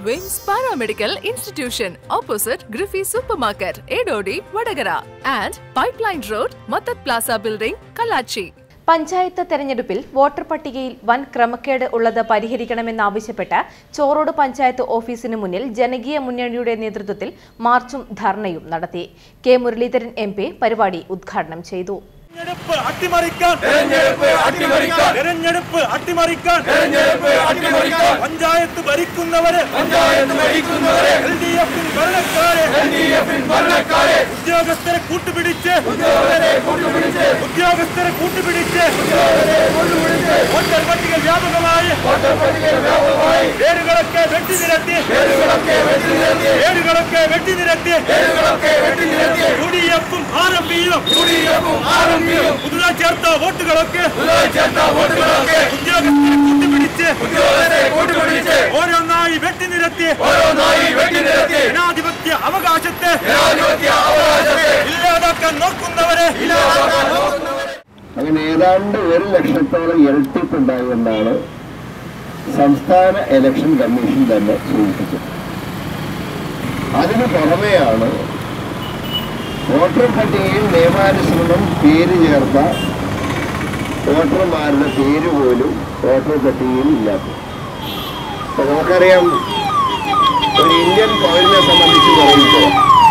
വിംസ് paramedical institution opposite Griffy supermarket Edodi Vadakara and pipeline road മത്തത് plaza building Kallachi panchayat തെരഞ്ഞെടുപ്പിൽ voter പട്ടികയിൽ വൻ ക്രമക്കേട് ഉള്ളത് പരിഹരിക്കണമെന്നാവശ്യപ്പെട്ട് ചോറോട് പഞ്ചായത്ത് ഓഫീസിന് മുന്നിൽ ജനകീയ മുന്നണിയുടെ നേതൃത്വത്തിൽ മാർച്ചും ധർണയും നടത്തി കെ മുരളീധരൻ എം പരിപാടി ഉദ്ഘാടനം ചെയ്തു തെരഞ്ഞെടുപ്പ് അട്ടിമറിക്കാൻ തെരഞ്ഞെടുപ്പ് അട്ടിമറിക്കാൻ തെരഞ്ഞെടുപ്പ് അട്ടിമറിക്കാൻ തെരഞ്ഞെടുപ്പ് അട്ടിമറിക്കാൻ പഞ്ചായത്ത് ഭരിക്കുന്നവരെ പഞ്ചായത്ത് ഭരിക്കുന്നവരെ എൽ ഡി എഫിൽ ഭരണക്കാരെ എൽ ഡി എഫിൽ ഭരണക്കാരെ ഉദ്യോഗസ്ഥരെ കൂട്ടുപിടിച്ച് ഉദ്യോഗസ്ഥരെ കൂട്ടുപിടിച്ച് ഉദ്യോഗസ്ഥരെ കൂട്ടുപിടിച്ച് ഉദ്യോഗസ്ഥരെ കൂട്ടുപിടിച്ച് വോട്ടർ പട്ടിക വ്യാപകമായി വോട്ടർ പട്ടിക വ്യാപകമായി പേരുകളൊക്കെ വെട്ടിനിരത്തി പേരുകളൊക്കെ വെട്ടിനിരത്തി പേരുകളൊക്കെ വെട്ടിനിരത്തി പേരുകളൊക്കെ വെട്ടിനിരത്തി യു ഡി എഫും ആർ എം പിയും യു ഡി എഫും ആർ എം പിയും പുതുതായി ചേർത്ത വോട്ടുകളൊക്കെ പുതുതായി ചേർത്ത വോട്ടുകളൊക്കെ ഉദ്യോഗസ്ഥരെ കൂട്ടുപിടിച്ച് ഉദ്യോഗസ്ഥരെ കൂട്ടുപിടിച്ച് ഓരോന്നായി വെട്ടിനിരത്തി ഓരോന്നായി വെട്ടിനിരത്തി ജനാധിപത്യ അവകാശത്തെ ജനാധിപത്യ അവകാശത്തെ ഇല്ലാതാക്കാൻ നോക്കുന്നവരെ ഇല്ലാതാക്കാൻ നോക്കുന്നവരെ അങ്ങനെ ഏതാണ്ട് ഒരു ലക്ഷത്തോളം ഇരട്ടിപ്പുണ്ടായി എന്നാണ് സംസ്ഥാന ഇലക്ഷൻ കമ്മീഷൻ തന്നെ സൂചിപ്പിച്ചത് അതിന് പുറമെയാണ് വോട്ടർ പട്ടികയിൽ നിയമാനുസൃതം പേര് ചേർത്ത വോട്ടർമാരുടെ പേര് പോലും വോട്ടർ പട്ടികയിൽ ഇല്ലാത്തത് അപ്പൊ നമുക്കറിയാം ഒരു ഇന്ത്യൻ പൗരനെ സംബന്ധിച്ച് പറയുമ്പോൾ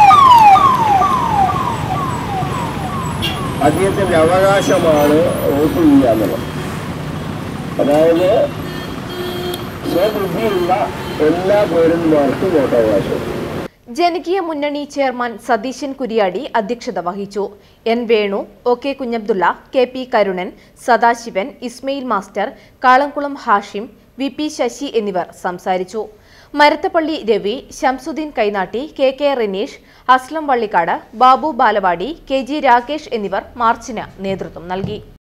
അദ്ദേഹത്തിന്റെ അവകാശമാണ് വോട്ട് ചെയ്യുക എന്നുള്ളത് അതായത് സ്വബുദ്ധിയുള്ള എല്ലാ പൗരന്മാർക്കും വോട്ടവകാശം ജനകീയ മുന്നണി ചെയർമാൻ സതീശൻ കുരിയാടി അധ്യക്ഷത വഹിച്ചു N Venu O K Kunhabdulla K P Karunan Sadasivan Ismail master Kalamkulam Hashim V P Sasi എന്നിവർ സംസാരിച്ചു Marathappally Ravi Shamsuddin Kainatti K K Rineesh Aslam Vallikkad Babu Balavadi K G Rakesh എന്നിവർ മാർച്ചിന് നേതൃത്വം നൽകി